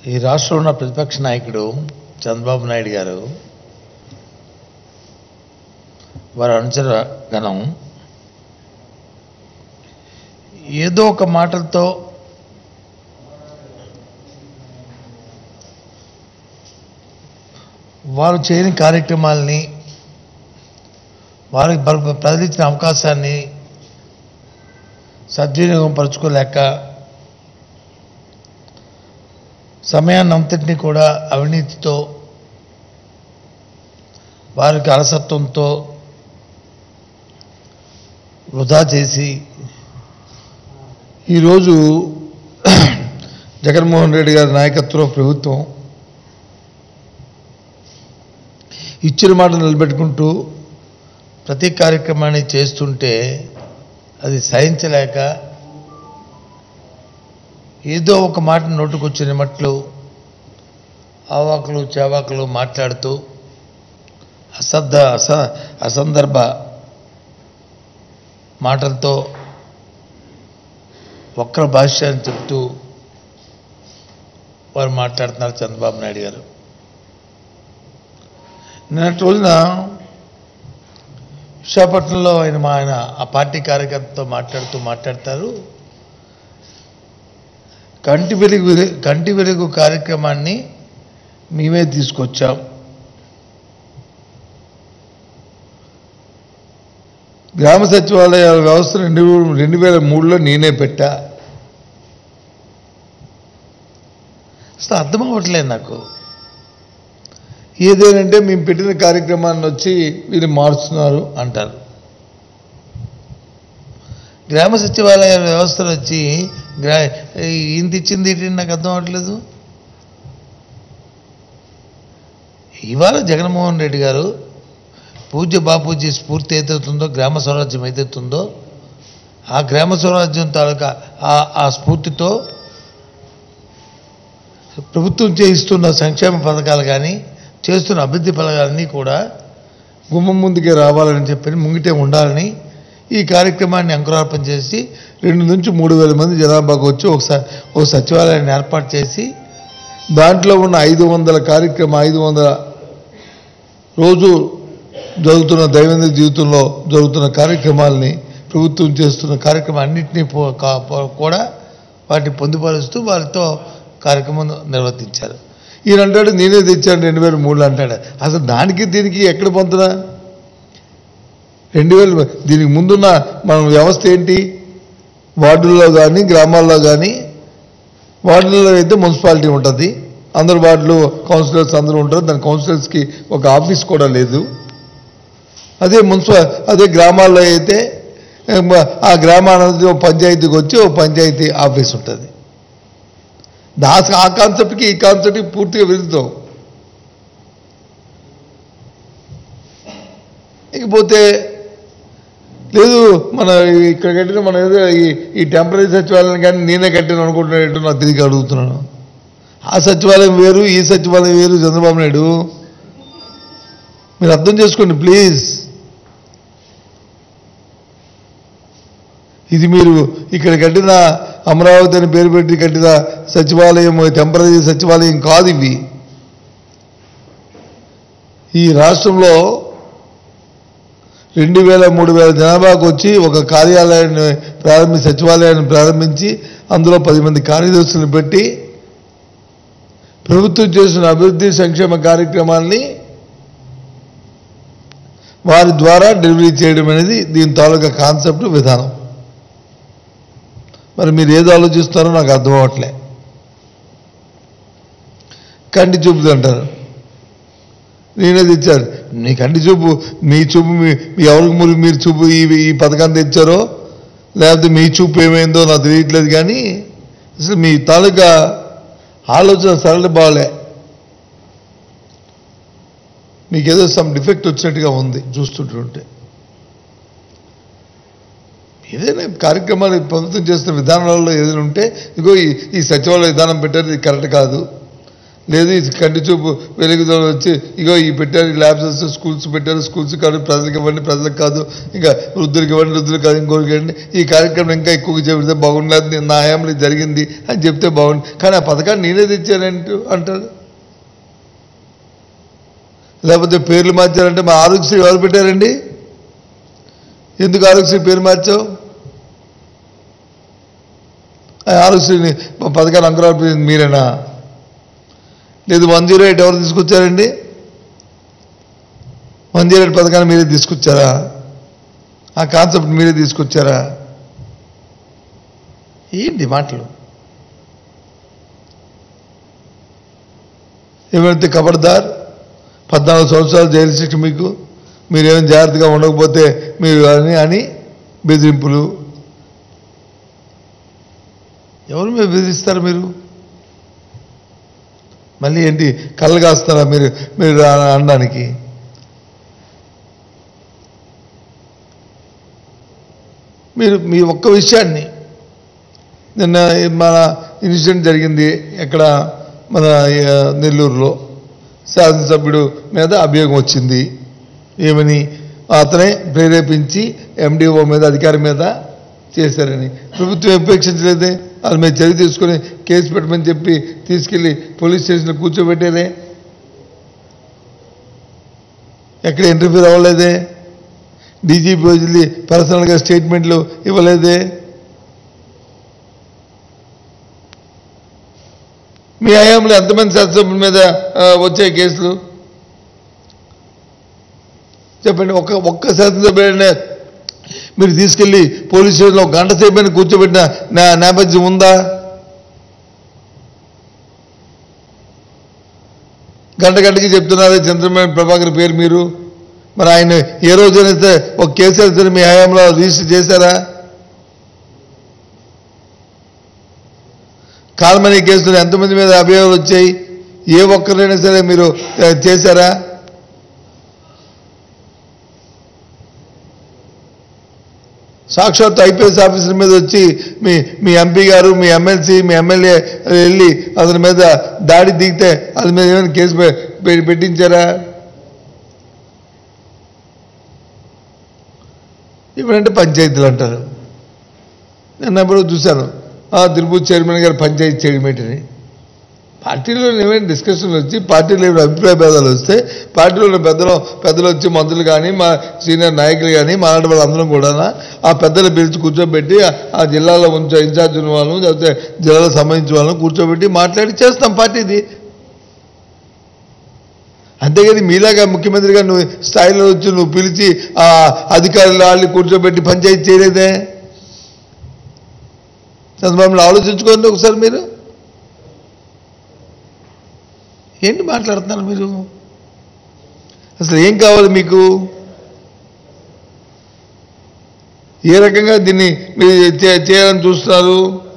ఈ రాష్ట్రంలో ఉన్న ప్రతిపక్ష నాయకుడు చంద్రబాబు నాయుడు గారు వారి అనుచర గణం ఏదో ఒక మాటలతో వారు చేయని కార్యక్రమాలని వారికి ప్ర- ప్రజలు ఇచ్చిన అవకాశాన్ని సద్వినియోగం పరుచుకోలేక సమయాన్ని అంతటినీ కూడా అవినీతితో వారికి అలసత్వంతో వృధా చేసి ఈరోజు జగన్మోహన్ రెడ్డి గారి నాయకత్వంలో ప్రభుత్వం ఇచ్చిన మాట నిలబెట్టుకుంటూ ప్రతి కార్యక్రమాన్ని చేస్తుంటే అది సహించలేక ఏదో ఒక మాట నోటుకొచ్చిన మట్లు ఆవాకులు చావాకులు మాట్లాడుతూ అసద్ధ అస అసందర్భ మాటలతో వక్ర భాష్య అని చెప్తూ వారు మాట్లాడుతున్నారు చంద్రబాబు నాయుడు గారు నిన్నటి రోజున విశాఖపట్నంలో ఆయన మా ఆయన ఆ పార్టీ కార్యకర్తతో మాట్లాడుతూ మాట్లాడతారు కంటి వెలుగు కంటి వెలుగు కార్యక్రమాన్ని మేమే తీసుకొచ్చాం గ్రామ సచివాలయాల వ్యవస్థ రెండు రెండు వేల మూడులో నేనే పెట్టా అసలు అర్థం అవ్వట్లేదు నాకు ఏదేనంటే మేము పెట్టిన కార్యక్రమాన్ని వచ్చి వీళ్ళు మారుస్తున్నారు అంటారు గ్రామ సచివాలయ వ్యవస్థలు వచ్చి గ్రా ఇంత ఇచ్చింది ఏంటి నాకు అర్థం అవ్వట్లేదు ఇవాళ జగన్మోహన్ రెడ్డి గారు పూజ్య బాపూజీ స్ఫూర్తి ఏదైతుందో గ్రామ స్వరాజ్యం ఏదైతుందో ఆ గ్రామ స్వరాజ్యం తాలూకా ఆ ఆ స్ఫూర్తితో ప్రభుత్వం చేయిస్తున్న సంక్షేమ పథకాలు కానీ చేస్తున్న అభివృద్ధి పథకాలన్నీ కూడా గుమ్మం ముందుకే రావాలని చెప్పి ముంగిటే ఉండాలని ఈ కార్యక్రమాన్ని అంకురార్పణ చేసి రెండు నుంచి మూడు వేల మంది జనాభాకు వచ్చి ఒకసారి ఒక సచివాలయాన్ని ఏర్పాటు చేసి దాంట్లో ఉన్న ఐదు వందల కార్యక్రమం ఐదు వందల రోజు జరుగుతున్న దైనందిక జీవితంలో జరుగుతున్న కార్యక్రమాలని ప్రభుత్వం చేస్తున్న కార్యక్రమం అన్నింటినీ పో- కా- పో- కూడా వాటిని పొందుపరుస్తూ వారితో కార్యక్రమం నిర్వర్తించారు ఈయన అంటాడు నేనే తెచ్చాను రెండు వేల మూడులో అంటాడు అసలు దానికి దీనికి ఎక్కడ పొందుతున్నా రెండు వేల దీనికి ముందున్న మన వ్యవస్థ ఏంటి వార్డుల్లో కానీ గ్రామాల్లో కానీ వార్డుల్లో అయితే మున్సిపాలిటీ ఉంటుంది అందరు వార్డులు కౌన్సిలర్స్ అందరూ ఉంటారు దాని కౌన్సిలర్స్కి ఒక ఆఫీస్ కూడా లేదు అదే మున్సిపల్ అదే గ్రామాల్లో అయితే ఏ, మ- ఆ గ్రామానికి ఒక పంచాయతీకి వచ్చి ఒక పంచాయతీ ఆఫీస్ ఉంటుంది దా ఆ కాన్సెప్ట్కి ఈ కాన్సెప్ట్కి పూర్తిగా విరుద్ధం ఇకపోతే లేదు మన ఇక్కడ కట్టిన మన ఏదో ఈ ఈ టెంపరీ సచివాలయం కానీ నేనే కట్టాను అనుకుంటున్నట్టు నాకు తిరిగి అడుగుతున్నాను ఆ సచివాలయం వేరు ఈ సచివాలయం వేరు చంద్రబాబు నాయుడు మీరు అర్థం చేసుకోండి ప్లీజ్ ఇది మీరు ఇక్కడ కట్టిన అమరావతి అని పేరు పెట్టి కట్టిన సచివాలయం టెంపరీ సచివాలయం కాదు ఇవి ఈ రాష్ట్రంలో రెండు వేల మూడు వేల జనాభాకు వచ్చి ఒక కార్యాలయాన్ని ప్రారంభి సచివాలయాన్ని ప్రారంభించి అందులో పది మంది కార్యదర్శులను పెట్టి ప్రభుత్వం చేసిన అభివృద్ధి సంక్షేమ కార్యక్రమాల్ని వారి ద్వారా డెలివరీ చేయడం అనేది దీని తాలూకా కాన్సెప్ట్ విధానం మరి మీరు ఏది ఆలోచిస్తారో నాకు అర్థం అవ్వట్లే కంటి చూపుది అంటారు నేనే తెచ్చాను నీ కంటి చూపు మీ చూపు మీ మీ ఎవరికి మురి మీరు చూపు ఈ ఈ పథకాన్ని తెచ్చారో లేకపోతే మీ చూపు ఏమైందో నాకు తెలియట్లేదు కానీ అసలు మీ తాలూకా ఆలోచన సరళ బాగలే మీకు ఏదో సమ్ డిఫెక్ట్ వచ్చినట్టుగా ఉంది చూస్తుంటుంటే ఏదైనా కార్యక్రమాలు ప్రభుత్వం చేస్తున్న విధానాలలో ఏదైనా ఉంటే ఇగో ఈ ఈ సచివాలయ విధానం పెట్టారు ఇది కరెక్ట్ కాదు లేదు ఇది కంటి చూపు వెలుగుదల వచ్చి ఇగో ఈ పెట్టారు ఈ ల్యాబ్స్ స్కూల్స్ పెట్టారు స్కూల్స్ కాదు ప్రజలకు ఇవ్వండి ప్రజలకు కాదు ఇంకా వృద్ధులకి ఇవ్వండి వృద్ధులకు కాదు ఇంకోరికి ఇవ్వండి ఈ కార్యక్రమం ఇంకా ఎక్కువగా చెబితే బాగుండదు నా హయాంలో ఇది జరిగింది అని చెప్తే బాగుంది కానీ ఆ పథకాన్ని నేనే తెచ్చానంటూ అంటాడు లేకపోతే పేర్లు మార్చారంటే మా ఆరోగ్యశ్రీ ఎవరు పెట్టారండి ఎందుకు ఆరోగ్యశ్రీ పేరు మార్చావు ఆ ఆరోగ్యశ్రీని మా పథకాన్ని అంకురార్పించింది మీరేనా లేదు వన్ జీరో ఎయిట్ ఎవరు తీసుకొచ్చారండి వన్ జీరో ఎయిట్ పథకాన్ని మీరే తీసుకొచ్చారా ఆ కాన్సెప్ట్ మీరే తీసుకొచ్చారా ఏంటి మాటలు ఏమైతే ఖబర్దార్ పద్నాలుగు సంవత్సరాలు జైలు శిక్ష మీకు మీరేం జాగ్రత్తగా ఉండకపోతే మీరు అని అని బెదిరింపులు ఎవరు మీరు బెదిరిస్తారు మీరు మళ్ళీ ఏంటి కళ్ళు కాస్తారా మీరు మీరు అన- అనడానికి మీరు మీ ఒక్క విషయాన్ని నిన్న మన ఇన్సిడెంట్ జరిగింది ఎక్కడ మన ఆ, నెల్లూరులో శాసనసభ్యుడు మీద అభియోగం వచ్చింది ఏమని అతనే ప్రేరేపించి ఎండిఓ మీద అధికారి మీద చేశారని ప్రభుత్వం ఉపేక్షించలేదే వాళ్ళ మీద చర్య తీసుకొని కేసు పెట్టమని చెప్పి తీసుకెళ్లి పోలీస్ స్టేషన్లో కూర్చోబెట్టారే ఎక్కడ ఇంటర్ఫీర్ అవ్వలేదే డీజీపీ వదిలి పర్సనల్గా స్టేట్మెంట్లు ఇవ్వలేదే మీ హయాంలో ఎంతమంది శాసనసభ్యుల మీద ఆ, వచ్చాయి కేసులు చెప్పండి ఒక్క ఒక్క శాసనసభ్యుడనే మీరు తీసుకెళ్లి పోలీస్ స్టేషన్లో ఒక గంట సేపు అయినా కూర్చోబెట్టిన నా- నేపథ్యం ఉందా గంట గంటకి చెప్తున్నారు చంద్రబాబు ప్రభాకర్ పేరు మీరు మరి ఆయన ఏ రోజైనా ఒక కేసు అయితే మీ హయాంలో రిజిస్టర్ చేశారా కాల్మనీ కేసులు ఎంతమంది మీద అభియోగాలు వచ్చాయి ఏ ఒక్కరైనా సరే మీరు ఆ, చేశారా సాక్షాత్ ఐపీఎస్ ఆఫీసర్ మీద వచ్చి మీ మీ ఎంపీ గారు మీ ఎమ్మెల్సీ మీ ఎమ్మెల్యే వెళ్ళి అతని మీద దాడి దిగితే అతని మీద ఏమైనా కేసు పె- పె- పెట్టించారా ఇప్పుడంటే పంచాయతీలు అంటారు నేను ఎప్పుడో చూశాను ఆ తిరుపతి చైర్మన్ గారు పంచాయతీ చేయడం ఏంటని పార్టీలో ఏమైనా డిస్కషన్లు వచ్చి పార్టీలో ఏమైనా అభిప్రాయ భేదాలు వస్తే పార్టీలో ఉన్న పెద్దలు పెద్దలు వచ్చి మంత్రులు కానీ మా సీనియర్ నాయకులు కానీ మాలాంటి వాళ్ళందరం కూడా ఆ పెద్దలు పిలిచి కూర్చోబెట్టి ఆ- ఆ జిల్లాలో ఉంచే ఇన్ఛార్జ్ ఉన్న వాళ్ళను లేకపోతే జిల్లాలో సంబంధించిన వాళ్ళని కూర్చోబెట్టి మాట్లాడి చేస్తాం పార్టీది అంతేగాని మీలాగా ముఖ్యమంత్రిగా నువ్వు స్థాయిలో వచ్చి నువ్వు పిలిచి ఆ అధికారులు వాళ్ళు కూర్చోబెట్టి పంచాయతీ చేయలేదే చంద్రబాబుని ఆలోచించుకోండి ఒకసారి మీరు ఏంటి మాట్లాడుతున్నారు మీరు అసలు ఏం కావాలి మీకు ఏ రకంగా దీన్ని మీరు చే- చేయాలని చూస్తున్నారు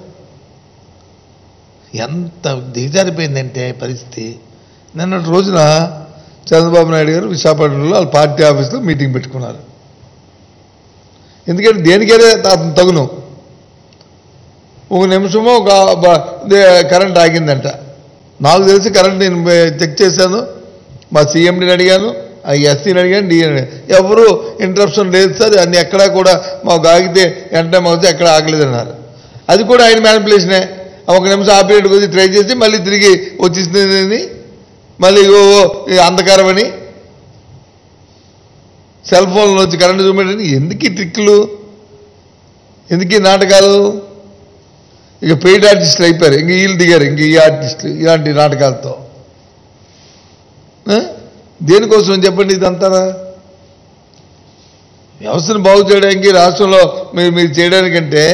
ఎంత దిగజారిపోయిందంటే పరిస్థితి నిన్నటి రోజున చంద్రబాబు నాయుడు గారు విశాఖపట్నంలో వాళ్ళ పార్టీ ఆఫీస్లో మీటింగ్ పెట్టుకున్నారు ఎందుకంటే దేనికైనా అతను తగును ఒక నిమిషమో ఒక బ- దే- కరెంట్ ఆగిందంట నాకు తెలిసి కరెంట్ నేను బే- చెక్ చేశాను మా సీఎండిని అడిగాను ఆ ఎస్సీని అడిగాను డిఎన్ ఎవరు ఇంటరప్షన్ లేదు సార్ అన్ని ఎక్కడా కూడా మాకు ఆగితే వెంటనే మాకు ఎక్కడ ఆగలేదన్నారు అది కూడా ఆయన మ్యానిపులేషనే ఒక నిమిషం ఆపరేట్ కొద్ది ట్రై చేసి మళ్ళీ తిరిగి వచ్చేసింది మళ్ళీ ఓ ఓ, ఈ అంధకారం అని సెల్ ఫోన్లో వచ్చి కరెంటు చూపెట్టని ఎందుకు ఈ ట్రిక్లు ఎందుకు ఈ నాటకాలు ఇక పెయిడ్ ఆర్టిస్టులు అయిపోయారు ఇంక వీళ్ళు దిగారు ఇంక ఈ ఆర్టిస్టులు ఇలాంటి నాటకాలతో ఆ? దేనికోసం చెప్పండి ఇదంతా వ్యవస్థను బాగు చేయడానికి రాష్ట్రంలో మీరు మీరు చేయడానికంటే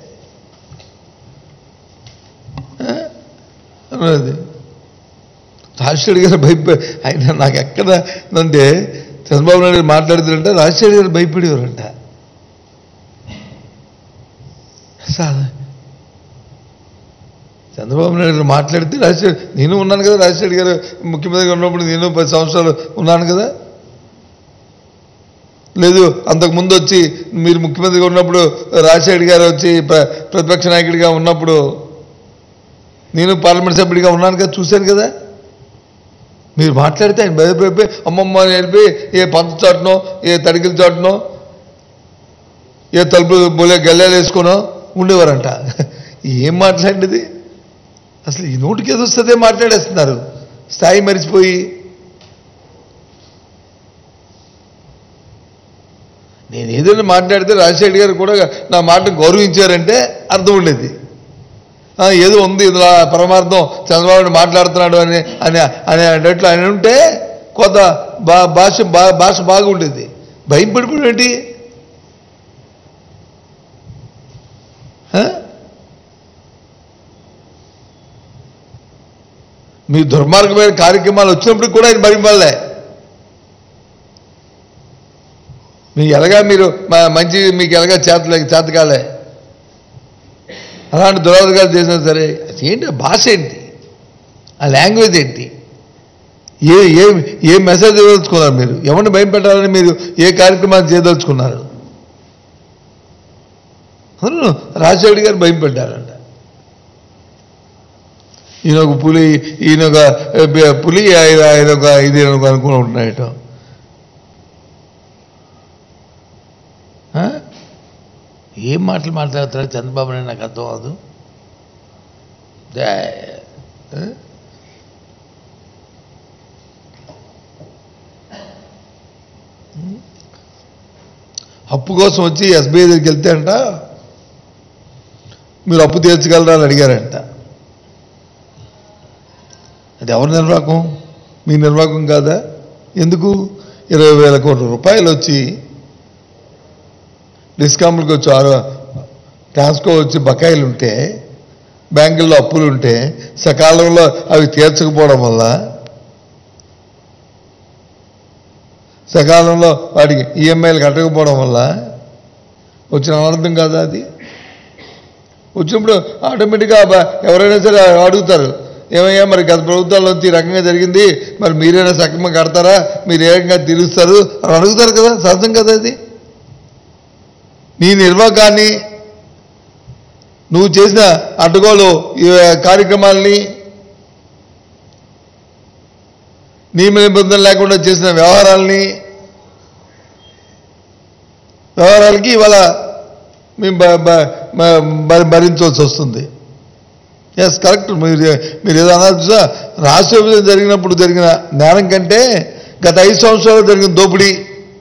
ఆ? అన్నది రాజశేఖర్ గారు భయప ఆయన నాకు ఎక్కడ అంటే చంద్రబాబు నాయుడు గారు మాట్లాడుతుంటే రాజశేఖర్ గారు భయపడేవారంట సార్ చంద్రబాబు నాయుడు గారు మాట్లాడితే రాజశేఖర్ నేను ఉన్నాను కదా రాజశేఖర్ గారు ముఖ్యమంత్రిగా ఉన్నప్పుడు నేను పది సంవత్సరాలు ఉన్నాను కదా లేదు అంతకు ముందు వచ్చి మీరు ముఖ్యమంత్రిగా ఉన్నప్పుడు రాజశేఖర్ గారు వచ్చి ప్ర- ప్రతిపక్ష నాయకుడిగా ఉన్నప్పుడు నేను పార్లమెంట్ సభ్యుడిగా ఉన్నాను కదా చూశాను కదా మీరు మాట్లాడితే ఆయన భయపడిపోయి అమ్మమ్మ అని వెళ్ళిపోయి ఏ పంచ చాటునో ఏ తడికిల చాటునో ఏ తలుపు బోలే గల్లెలు వేసుకునో ఉండేవారంట ఏం మాట్లాడేది అసలు ఈ నోటికి ఏదో వస్తుందే మాట్లాడేస్తున్నారు స్థాయి మరిచిపోయి నేను ఏదైనా మాట్లాడితే రాజశేఖర్ గారు కూడా నా మాటను గౌరవించారంటే అర్థం ఉండేది ఆ, ఏదో ఉంది ఇందులో పరమార్థం చంద్రబాబు నాయుడు మాట్లాడుతున్నాడు అని అని అని అనేటట్లు ఆయన ఉంటే కొంత బా భాష బా భాష బాగుండేది భయం పడిపోవడం ఏంటి ఆ? మీ దుర్మార్గమైన కార్యక్రమాలు వచ్చినప్పుడు కూడా ఆయన భయం వల్లే మీ ఎలాగా మీరు మ- మంచి మీకు ఎలాగా చేతలే చేతకాలే అలాంటి దురాధికారులు చేసినా సరే అది ఏంటి ఆ భాష ఏంటి ఆ లాంగ్వేజ్ ఏంటి ఏ ఏ ఏ మెసేజ్ ఇవ్వదలుచుకున్నారు మీరు ఎవరిని భయం పెట్టాలని మీరు ఏ కార్యక్రమాన్ని చేయదలుచుకున్నారు అవును రాజశేఖర్ గారు భయం పెట్టారంట ఈయన ఒక పులి ఈయన ఒక ఏ, పులి ఆయన ఆయన ఒక ఇది అనుకుని ఉంటున్నాయట ఆ? ఏం మాటలు మాట్లాడతాడు చంద్రబాబు నాయుడు నాకు అర్థం అవదు దే. ఆ? అప్పు కోసం వచ్చి ఎస్బీఐ దగ్గరికి వెళ్తే అంట మీరు అప్పు తీర్చగలరా అని అడిగారంట అది ఎవరి నిర్వాహకం మీ నిర్వాహకం కాదా ఎందుకు ఇరవై వేల కోట్ల రూపాయలు వచ్చి డిస్కామ్లకు వచ్చి ఆరో ట్రాన్స్కో వచ్చి బకాయిలు ఉంటే బ్యాంకుల్లో అప్పులు ఉంటే సకాలంలో అవి తీర్చకపోవడం వల్ల సకాలంలో వాటికి ఈఎంఐలు కట్టకపోవడం వల్ల వచ్చిన అనర్థం కాదా అది వచ్చినప్పుడు ఆటోమేటిక్గా బ- ఎవరైనా సరే అడుగుతారు ఏమయ్యా మరి గత ప్రభుత్వాల్లో ఈ రకంగా జరిగింది మరి మీరైనా సక్రమంగా కడతారా మీరు ఏ రకంగా తీరుస్తారు అని అడుగుతారు కదా సహజం కదా అది నీ నిర్వాహకాన్ని నువ్వు చేసిన అడ్డగోలు ఈ కార్యక్రమాల్ని నియమ నిబంధనలు లేకుండా చేసిన వ్యవహారాల్ని వ్యవహారాలకి ఇవాళ మేము బ- బ- బ- భ- భరించవలసి వస్తుంది ఎస్ కరెక్ట్ మీరు మీరు ఏదో అన్నారు చూసా రాష్ట్ర విభజన జరిగినప్పుడు జరిగిన నేరం కంటే గత ఐదు సంవత్సరాలు జరిగిన దోపిడీ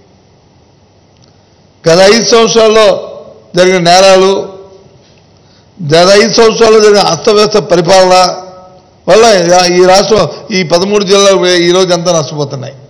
గత ఐదు సంవత్సరాల్లో జరిగిన నేరాలు గత ఐదు సంవత్సరాల్లో జరిగిన అస్తవ్యస్త పరిపాలన వల్ల ఈ రాష్ట్రం ఈ పదమూడు జిల్లాలు ఈరోజు ఎంత నష్టపోతున్నాయి